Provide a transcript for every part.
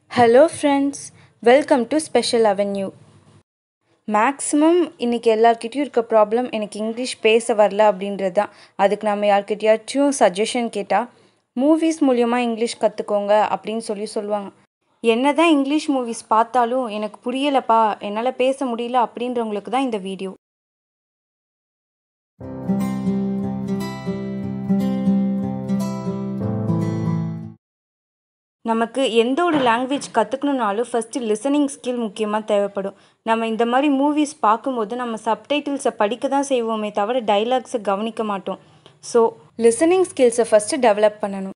Hello friends welcome to special avenue maximum இன்றைக்கி எல்லார்கிட்டயும் இருக்க ப்ராப்ளம் எனக்கு இங்கிலீஷ் பேச வரல அப்படின்றது தான் அதுக்கு நம்ம யார்கிட்டயாச்சும் சஜஷன் கேட்டால் மூவிஸ் மூலியமாக இங்கிலீஷ் கற்றுக்கோங்க அப்படின்னு சொல்லி சொல்லுவாங்க என்ன தான் இங்கிலீஷ் மூவிஸ் பார்த்தாலும் எனக்கு புரியலப்பா என்னால் பேச முடியல அப்படின்றவங்களுக்கு தான் இந்த வீடியோ நமக்கு எந்த ஒரு லாங்குவேஜ் கற்றுக்கணுனாலும் ஃபஸ்ட்டு லிசனிங் ஸ்கில் முக்கியமாக தேவைப்படும் நம்ம இந்த மாதிரி மூவிஸ் பார்க்கும்போது நம்ம சப்டைட்டில்ஸை படிக்க தான் செய்வோமே தவிர டைலாக்ஸை கவனிக்க மாட்டோம் ஸோ லிசனிங் ஸ்கில்ஸை ஃபஸ்ட்டு டெவலப் பண்ணணும்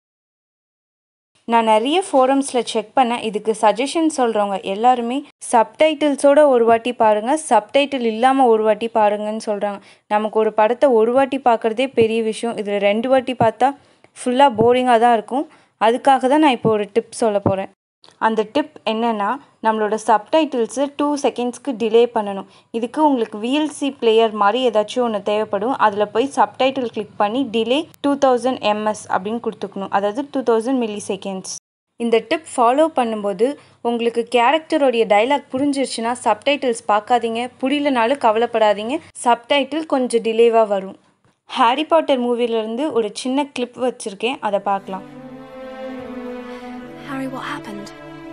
நான் நிறைய ஃபோரம்ஸில் செக் பண்ணேன் இதுக்கு சஜஷன் சொல்கிறவங்க எல்லாருமே சப்டைட்டில்ஸோட ஒரு வாட்டி பாருங்கள் சப்டைட்டில் இல்லாமல் ஒரு வாட்டி பாருங்கன்னு சொல்கிறாங்க நமக்கு ஒரு படத்தை ஒரு வாட்டி பார்க்குறதே பெரிய விஷயம் இதில் ரெண்டு வாட்டி பார்த்தா ஃபுல்லாக போரிங்காக தான் இருக்கும் அதுக்காக தான் நான் இப்போ ஒரு டிப் சொல்ல போகிறேன் அந்த டிப் என்னென்னா நம்மளோட சப்டைட்டில்ஸு டூ செகண்ட்ஸ்க்கு டிலே பண்ணணும் இதுக்கு உங்களுக்கு விஎல்சி பிளேயர் மாதிரி ஏதாச்சும் ஒன்று தேவைப்படும் அதில் போய் சப்டைட்டில் கிளிக் பண்ணி டிலே டூ தௌசண்ட் எம்எஸ் அப்படின்னு கொடுத்துக்கணும் அதாவது டூ தௌசண்ட் மில்லி செகண்ட்ஸ் இந்த டிப் ஃபாலோ பண்ணும்போது உங்களுக்கு கேரக்டரோடைய டைலாக் புரிஞ்சிருச்சுன்னா சப்டைட்டில்ஸ் பார்க்காதீங்க புரியலனாலும் கவலைப்படாதீங்க சப்டைட்டில் கொஞ்சம் டிலேவாக வரும் ஹாரி பாட்டர் மூவிலேருந்து ஒரு சின்ன கிளிப் வச்சுருக்கேன் அதை பார்க்கலாம் Harry, what happened?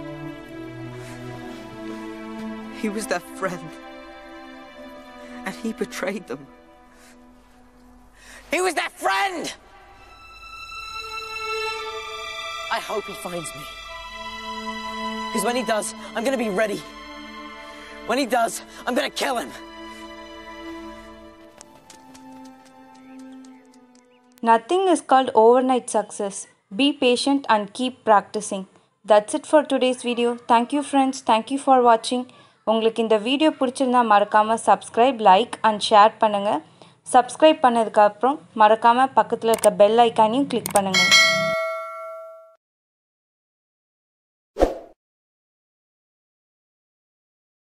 He was their friend. And he betrayed them. He was their friend! I hope he finds me. Because when he does, I'm gonna be ready. When he does, I'm gonna kill him. Nothing is called overnight success. Be patient and keep practicing. That's it for today's video. Thank you friends. Thank you for watching. உங்களுக்கு இந்த video பிடிச்சிருந்தா மறக்காமல் subscribe like and share பண்ணுங்கள் subscribe பண்ணதுக்கப்புறம் மறக்காமல் பக்கத்தில் இருக்க bell ஐக்கானையும் கிளிக் பண்ணுங்கள்